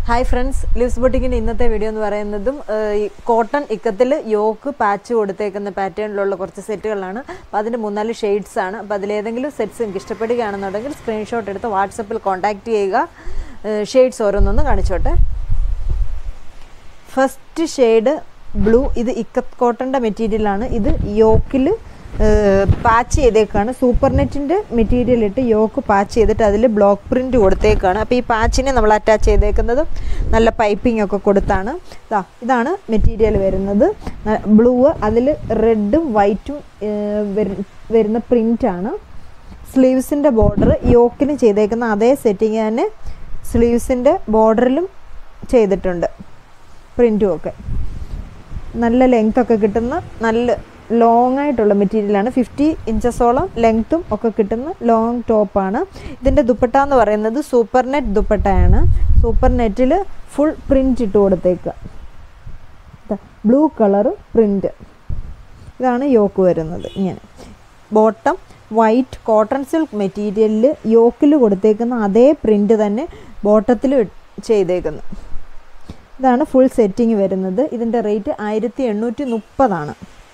hi friends lives ബൊട്ടിക്കിൻ്റെ ഇന്നത്തെ video എന്ന് പറയുന്നതും ഏഹ്, ഈ കോട്ടൺ ഇക്കത്തിൽ യോക്ക് പാച്ച് കൊടുത്തേക്കുന്ന പാറ്റേണിലുള്ള കുറച്ച് സെറ്റുകളാണ് അപ്പോൾ അതിൻ്റെ മൂന്നാല് ഷെയ്ഡ്സ് ആണ് അപ്പോൾ അതിലേതെങ്കിലും സെറ്റ്സ് നിങ്ങൾക്ക് ഇഷ്ടപ്പെടുകയാണെന്നുണ്ടെങ്കിൽ സ്ക്രീൻഷോട്ട് എടുത്ത് വാട്സപ്പിൽ കോൺടാക്റ്റ് ചെയ്യുക ഷെയ്ഡ്സ് ഓരോന്നൊന്ന് കാണിച്ചോട്ടെ ഫസ്റ്റ് ഷെയ്ഡ് ബ്ലൂ ഇത് ഇക്കത്ത് കോട്ടൻ്റെ മെറ്റീരിയലാണ് ഇത് യോക്കിൽ പാച്ച് ചെയ്തേക്കാണ് സൂപ്പർ നെറ്റിൻ്റെ മെറ്റീരിയൽ ഇട്ട് യോക്ക് പാച്ച് ചെയ്തിട്ട് അതിൽ ബ്ലോക്ക് പ്രിൻ്റ് കൊടുത്തേക്കാണ് അപ്പോൾ ഈ പാച്ചിനെ നമ്മൾ അറ്റാച്ച് ചെയ്തേക്കുന്നത് നല്ല പൈപ്പിംഗ് ഒക്കെ കൊടുത്താണ് ഇതാ ഇതാണ് മെറ്റീരിയൽ വരുന്നത് ബ്ലൂ അതിൽ റെഡും വൈറ്റും വരുന്ന പ്രിൻ്റാണ് സ്ലീവ്സിൻ്റെ ബോർഡർ യോക്കിന് ചെയ്തേക്കുന്ന അതേ സെറ്റിങ് തന്നെ സ്ലീവ്സിൻ്റെ ബോർഡറിലും ചെയ്തിട്ടുണ്ട് പ്രിൻറ്റും ഒക്കെ നല്ല ലെങ്ത് ഒക്കെ കിട്ടുന്ന നല്ല ലോങ് ആയിട്ടുള്ള മെറ്റീരിയലാണ് ഫിഫ്റ്റി ഇഞ്ചസോളം ലെങ്ത്തും ഒക്കെ കിട്ടുന്ന ലോങ് ടോപ്പാണ് ഇതിൻ്റെ ദുപ്പട്ട എന്ന് പറയുന്നത് സൂപ്പർ നെറ്റ് ദുപ്പട്ടയാണ് സൂപ്പർ നെറ്റിൽ ഫുൾ പ്രിൻ്റ് ഇട്ട് കൊടുത്തേക്കുക ബ്ലൂ കളർ പ്രിൻ്റ് ഇതാണ് യോക്ക് വരുന്നത് ഇങ്ങനെ ബോട്ടം വൈറ്റ് കോട്ടൺ സിൽക്ക് മെറ്റീരിയലിൽ യോക്കിൽ കൊടുത്തേക്കുന്ന അതേ പ്രിൻ്റ് തന്നെ ബോട്ടത്തിൽ ചെയ്തേക്കുന്നു ഇതാണ് ഫുൾ സെറ്റിംഗ് വരുന്നത് ഇതിൻ്റെ റേറ്റ് ആയിരത്തി എണ്ണൂറ്റി മുപ്പതാണ്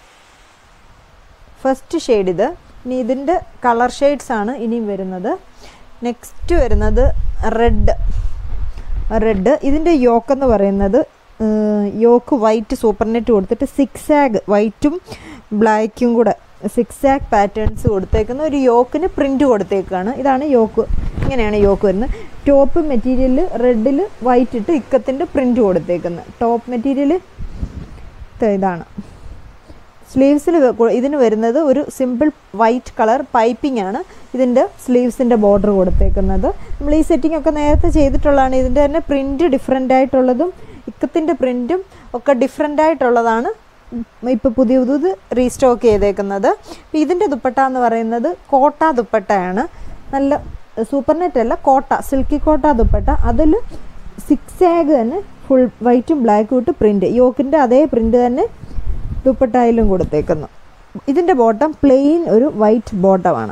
ഫസ്റ്റ് ഷെയ്ഡ് ഇത് ഇനി ഇതിൻ്റെ കളർ ഷെയ്ഡ്സ് ആണ് ഇനിയും വരുന്നത് നെക്സ്റ്റ് വരുന്നത് റെഡ് റെഡ് ഇതിൻ്റെ യോക്ക് എന്ന് പറയുന്നത് യോക്ക് വൈറ്റ് സൂപ്പർ നെറ്റ് കൊടുത്തിട്ട് സിക്സ് ആഗ് വൈറ്റും ബ്ലാക്കും കൂടെ സിക്സ് ആഗ് പാറ്റേൺസ് കൊടുത്തേക്കുന്ന ഒരു യോക്കിന് പ്രിൻ്റ് കൊടുത്തേക്കാണ് ഇതാണ് യോക്ക് ഇങ്ങനെയാണ് യോക്ക് വരുന്നത് ടോപ്പ് മെറ്റീരിയൽ റെഡിൽ വൈറ്റ് ഇട്ട് ഇക്കത്തിൻ്റെ പ്രിൻ്റ് കൊടുത്തേക്കുന്നത് ടോപ്പ് മെറ്റീരിയൽ ഇതാണ് സ്ലീവ്സിൽ ഇതിന് വരുന്നത് ഒരു സിമ്പിൾ വൈറ്റ് കളർ പൈപ്പിംഗ് ആണ് ഇതിൻ്റെ സ്ലീവ്സിൻ്റെ ബോർഡർ കൊടുത്തേക്കുന്നത് നമ്മൾ ഈ സെറ്റിംഗ് ഒക്കെ നേരത്തെ ചെയ്തിട്ടുള്ളതാണ് ഇതിൻ്റെ തന്നെ പ്രിൻറ്റ് ഡിഫറെൻ്റ് ആയിട്ടുള്ളതും ഇക്കത്തിൻ്റെ പ്രിൻറ്റും ഒക്കെ ഡിഫറെൻ്റ് ആയിട്ടുള്ളതാണ് ഇപ്പോൾ പുതിയ പുതിയത് റീസ്റ്റോക്ക് ചെയ്തേക്കുന്നത് അപ്പോൾ ഇതിൻ്റെ ദുപ്പട്ട എന്ന് പറയുന്നത് കോട്ട ദുപ്പട്ടയാണ് നല്ല സൂപ്പർ നെറ്റ് അല്ല കോട്ട സിൽക്കി കോട്ട ദുപ്പട്ട അതിൽ സിക്സ് ആഗ് തന്നെ ഫുൾ വൈറ്റും ബ്ലാക്കും ഇട്ട് പ്രിൻറ്റ് യോക്കിൻ്റെ അതേ പ്രിൻറ്റ് തന്നെ ദുപ്പട്ടായിലും കൊടുത്തേക്കുന്നു ഇതിൻ്റെ ബോട്ടം പ്ലെയിൻ ഒരു വൈറ്റ് ബോട്ടമാണ്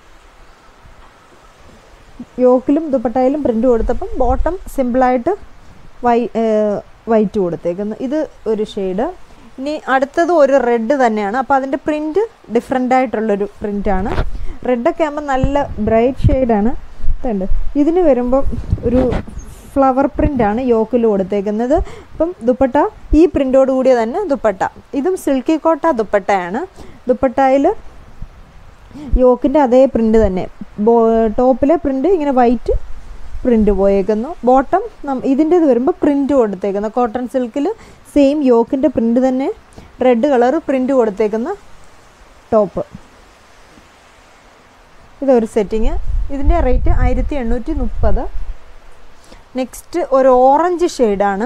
യോക്കിലും ദുപ്പട്ടായിലും പ്രിൻ്റ് കൊടുത്തപ്പം ബോട്ടം സിമ്പിളായിട്ട് വൈ വൈറ്റ് കൊടുത്തേക്കുന്നു ഇത് ഒരു ഷെയ്ഡ് ഇനി അടുത്തത് ഒരു റെഡ് തന്നെയാണ് അപ്പോൾ അതിൻ്റെ പ്രിൻറ്റ് ഡിഫറെൻ്റ് ആയിട്ടുള്ളൊരു പ്രിൻ്റാണ് റെഡൊക്കെ ആകുമ്പോൾ നല്ല ബ്രൈറ്റ് ഷെയ്ഡാണ് ഇതുണ്ട് ഇതിന് വരുമ്പം ഒരു ഫ്ലവർ പ്രിൻ്റാണ് യോക്കിൽ കൊടുത്തേക്കുന്നത് അപ്പം ദുപ്പട്ട ഈ പ്രിൻ്റോട് കൂടിയ തന്നെ ദുപ്പട്ട ഇതും സിൽക്കി കോട്ട ദുപ്പട്ടയാണ് ദുപ്പട്ടയിൽ യോക്കിൻ്റെ അതേ പ്രിൻ്റ് തന്നെ ബോ ടോപ്പിലെ പ്രിൻ്റ് ഇങ്ങനെ വൈറ്റ് പ്രിൻ്റ് പോയേക്കുന്നു ബോട്ടം ഇതിൻ്റെ ഇത് വരുമ്പോൾ പ്രിൻ്റ് കൊടുത്തേക്കുന്നു കോട്ടൺ സിൽക്കിൽ സെയിം യോക്കിൻ്റെ പ്രിൻ്റ് തന്നെ റെഡ് കളർ പ്രിൻ്റ് കൊടുത്തേക്കുന്ന ടോപ്പ് ഇതൊരു സെറ്റിങ് ഇതിൻ്റെ റേറ്റ് ആയിരത്തി എണ്ണൂറ്റി മുപ്പത് നെക്സ്റ്റ് ഒരു ഓറഞ്ച് ഷെയ്ഡാണ്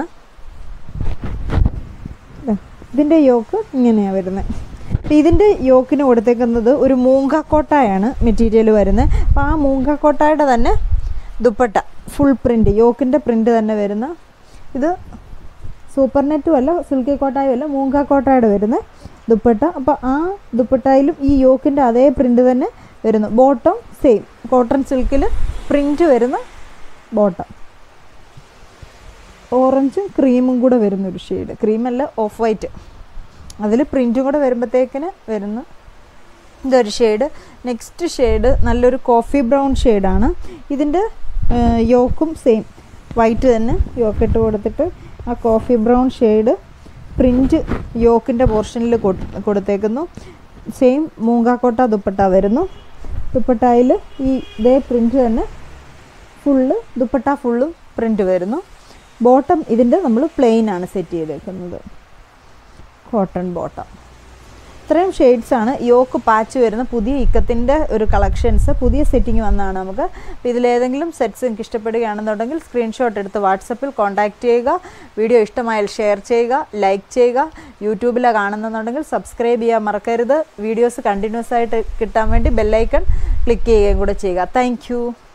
ഇതിൻ്റെ യോക്ക് ഇങ്ങനെയാണ് വരുന്നത് അപ്പം ഇതിൻ്റെ യോക്കിന് കൊടുത്തേക്കുന്നത് ഒരു മൂങ്കക്കോട്ടായാണ് മെറ്റീരിയൽ വരുന്നത് അപ്പോൾ ആ മൂങ്കക്കോട്ടായുടെ തന്നെ ദുപ്പട്ട ഫുൾ പ്രിൻ്റ് യോക്കിൻ്റെ പ്രിൻ്റ് തന്നെ വരുന്ന ഇത് സൂപ്പർ നെറ്റും അല്ല സിൽക്കി കോട്ടായും അല്ല മൂങ്കാക്കോട്ടായുടെ വരുന്നത് ദുപ്പട്ട അപ്പോൾ ആ ദുപ്പട്ടയിലും ഈ യോക്കിൻ്റെ അതേ പ്രിൻ്റ് തന്നെ വരുന്നു ബോട്ടം സെയിം കോട്ടൺ സിൽക്കിൽ പ്രിൻ്റ് വരുന്ന ബോട്ടം ഓറഞ്ചും ക്രീമും കൂടെ വരുന്നൊരു ഷെയ്ഡ് ക്രീമല്ല ഓഫ് വൈറ്റ് അതിൽ പ്രിൻറ്റും കൂടെ വരുമ്പോഴത്തേക്കിന് വരുന്ന ഇതൊരു ഷെയ്ഡ് നെക്സ്റ്റ് ഷെയ്ഡ് നല്ലൊരു കോഫി ബ്രൗൺ ഷെയ്ഡാണ് ഇതിൻ്റെ യോക്കും സെയിം വൈറ്റ് തന്നെ യോക്ക് ഇട്ട് കൊടുത്തിട്ട് ആ കോഫി ബ്രൗൺ ഷെയ്ഡ് പ്രിൻറ്റ് യോക്കിൻ്റെ പോർഷനിൽ കൊടുത്തേക്കുന്നു സെയിം മൂങ്കാക്കോട്ട ദുപ്പട്ട വരുന്നു ദുപ്പട്ടയിൽ ഈ ഇതേ പ്രിൻറ്റ് തന്നെ ഫുള്ള് ദുപ്പട്ട ഫുള്ളും പ്രിൻറ്റ് വരുന്നു ബോട്ടം ഇതിൻ്റെ നമ്മൾ പ്ലെയിൻ ആണ് സെറ്റ് ചെയ്തേക്കുന്നത് കോട്ടൺ ബോട്ടം ഇത്രയും ഷെയ്ഡ്സ് ആണ് യോക്ക് പാച്ച് വരുന്ന പുതിയ ഇക്കത്തിൻ്റെ ഒരു കളക്ഷൻസ് പുതിയ സെറ്റിംഗ് വന്നതാണ് നമുക്ക് അപ്പോൾ ഇതിലേതെങ്കിലും സെറ്റ്സ് നിങ്ങൾക്ക് ഇഷ്ടപ്പെടുകയാണെന്നുണ്ടെങ്കിൽ സ്ക്രീൻഷോട്ട് എടുത്ത് വാട്സപ്പിൽ കോൺടാക്റ്റ് ചെയ്യുക വീഡിയോ ഇഷ്ടമായാൽ ഷെയർ ചെയ്യുക ലൈക്ക് ചെയ്യുക യൂട്യൂബിലാണ് കാണുന്നുണ്ടെങ്കിൽ സബ്സ്ക്രൈബ് ചെയ്യാൻ മറക്കരുത് വീഡിയോസ് കണ്ടിന്യൂസ് ആയിട്ട് കിട്ടാൻ വേണ്ടി ബെല്ലൈക്കൺ ക്ലിക്ക് ചെയ്യുകയും കൂടെ ചെയ്യുക താങ്ക്